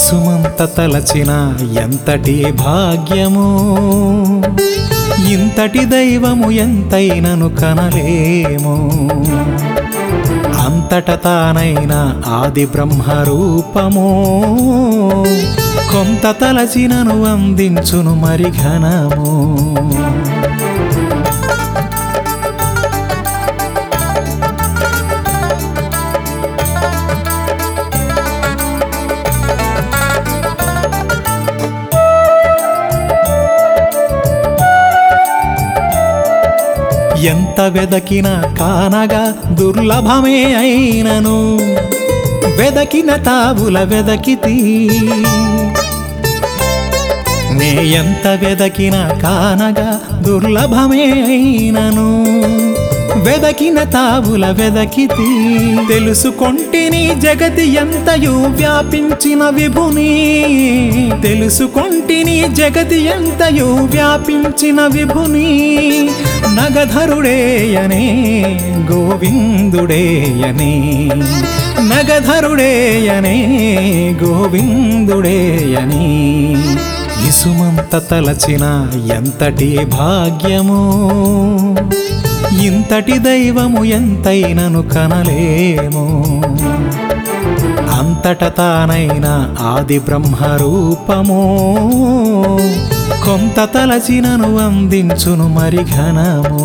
ఇసుమంత తలచిన ఎంతటి భాగ్యము ఇంతటి దైవము ఎంతైనను కనలేము అంతట తానైన ఆది బ్రహ్మ రూపము కొంత తలచినను అందించును మరి ఘనము ఎంత వెదకిన కానగా దుర్లభమే అయినను వెదకిన తావుల వెదకితి నే ఎంత వెదకిన కానగా దుర్లభమే అయినను వెదకిన తావుల వెదకితి తెలుసుకొంటిని జగతి ఎంతయు వ్యాపించిన విభుని తెలుసుకొంటిని జగతి ఎంతయు వ్యాపించిన విభుని నగధరుడేయనే గోవిందుడేయనే నగధరుడేయనే గోవిందుడేయని ఇసుమంత తలచిన ఎంతటి భాగ్యము ఇంతటి దైవము ఎంతైనను కనలేము అంతట తానైన ఆది బ్రహ్మ రూపము కొంత తలచినను అందించును మరి ఘనము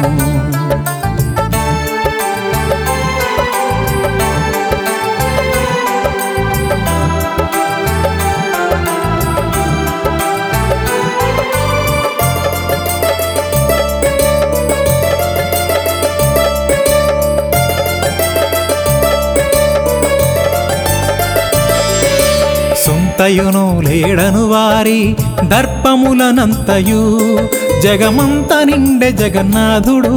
సొంతయును లేడను వారి దర్పములనంతయు జగమంత నిండె జగన్నాథుడు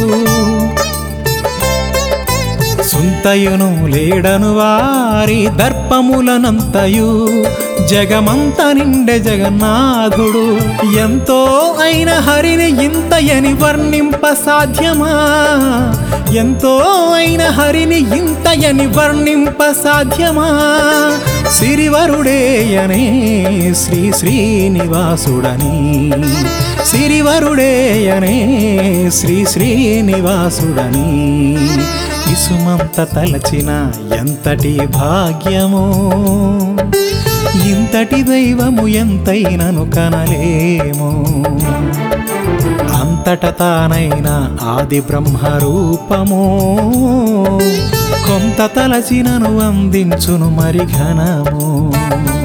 సుంతయును లేడను వారి దర్పములనంతయు జగమంత నిండె జగన్నాథుడు ఎంతో అయిన హరిని ఇంతయని వర్ణింప సాధ్యమా ఎంతో అయిన హరిని ఇంతయని వర్ణింప సాధ్యమా సిరివరుడేయనే శ్రీ శ్రీనివాసుడని సిరివరుడేయనే శ్రీ శ్రీనివాసుడని ఇసుమంత తలచిన ఎంతటి భాగ్యము ఇంతటి దైవము ఎంతైనను కనలేము అంతట తానైన ఆది బ్రహ్మ రూపము కొంత తలచినను అందించును మరి ఘనము